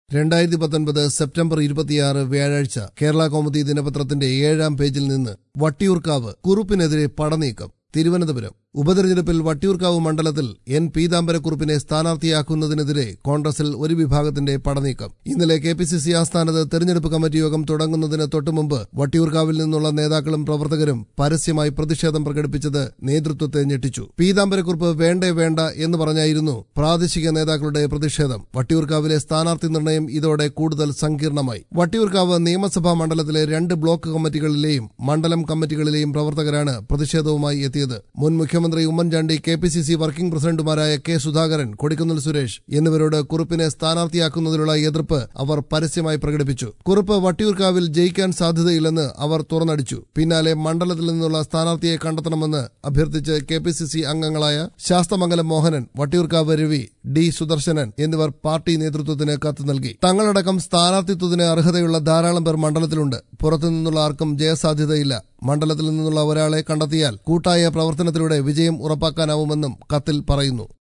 രണ്ടായിരത്തി പത്തൊൻപത് സെപ്റ്റംബർ ഇരുപത്തിയാറ് വ്യാഴാഴ്ച കേരള കൗമുദി ദിനപത്രത്തിന്റെ ഏഴാം പേജിൽ നിന്ന് വട്ടിയൂർക്കാവ് കുറുപ്പിനെതിരെ പടനീക്കം തിരുവനന്തപുരം ഉപതെരഞ്ഞെടുപ്പിൽ വട്ടിയൂർക്കാവ് മണ്ഡലത്തിൽ എൻ പീതാംബരക്കുറുപ്പിനെ സ്ഥാനാർത്ഥിയാക്കുന്നതിനെതിരെ കോൺഗ്രസിൽ ഒരു വിഭാഗത്തിന്റെ പടനീക്കം ഇന്നലെ കെ പി സി സി ആസ്ഥാനത്ത് തെരഞ്ഞെടുപ്പ് കമ്മിറ്റി യോഗം തുടങ്ങുന്നതിന് തൊട്ടുമുമ്പ് വട്ടിയൂർക്കാവിൽ നിന്നുള്ള നേതാക്കളും പ്രവർത്തകരും പരസ്യമായി പ്രതിഷേധം പ്രകടിപ്പിച്ചത് നേതൃത്വത്തെ ഞെട്ടിച്ചു പീതാംബരക്കുറുപ്പ് വേണ്ടേ വേണ്ട എന്ന് പറഞ്ഞായിരുന്നു പ്രാദേശിക നേതാക്കളുടെ പ്രതിഷേധം വട്ടിയൂർക്കാവിലെ സ്ഥാനാർത്ഥി നിർണയം ഇതോടെ കൂടുതൽ സങ്കീർണമായി വട്ടിയൂർക്കാവ് നിയമസഭാ മണ്ഡലത്തിലെ രണ്ട് ബ്ലോക്ക് കമ്മിറ്റികളിലെയും മണ്ഡലം കമ്മിറ്റികളിലെയും പ്രവർത്തകരാണ് പ്രതിഷേധവുമായി എത്തിയത് മുൻ മുഖ്യമന്ത്രി Oommen Chandy K P C C working പ്രസിഡന്റുമാരായ കെ സുധാകരൻ കൊടിക്കുന്നിൽ സുരേഷ് എന്നിവരോട് കുറുപ്പിനെ സ്ഥാനാർത്ഥിയാക്കുന്നതിനുള്ള എതിർപ്പ് അവർ പരസ്യമായി പ്രകടിപ്പിച്ചു കുറുപ്പ് വട്ടിയൂർക്കാവിൽ ജയിക്കാൻ സാധ്യതയില്ലെന്ന് അവർ തുറന്നടിച്ചു പിന്നാലെ മണ്ഡലത്തിൽ നിന്നുള്ള സ്ഥാനാർത്ഥിയെ കണ്ടെത്തണമെന്ന് അഭ്യർത്ഥിച്ച് കെ പി സി സി അംഗങ്ങളായ ശാസ്തമംഗലം മോഹനൻ വട്ടിയൂർക്കാവ് രവി ഡി സുദർശനൻ എന്നിവർ പാർട്ടി നേതൃത്വത്തിന് കത്ത് നൽകി തങ്ങളടക്കം സ്ഥാനാർത്ഥിത്വത്തിന് അർഹതയുള്ള ധാരാളം പേർ മണ്ഡലത്തിലുണ്ട് പുറത്തുനിന്നുള്ള ആർക്കും ജയസാധ്യതയില്ല മണ്ഡലത്തിൽ നിന്നുള്ള ഒരാളെ കണ്ടെത്തിയാൽ കൂട്ടായ പ്രവർത്തനത്തിലൂടെ വിജയം ഉറപ്പാക്കാനാവുമെന്നും കത്തിൽ പറയുന്നു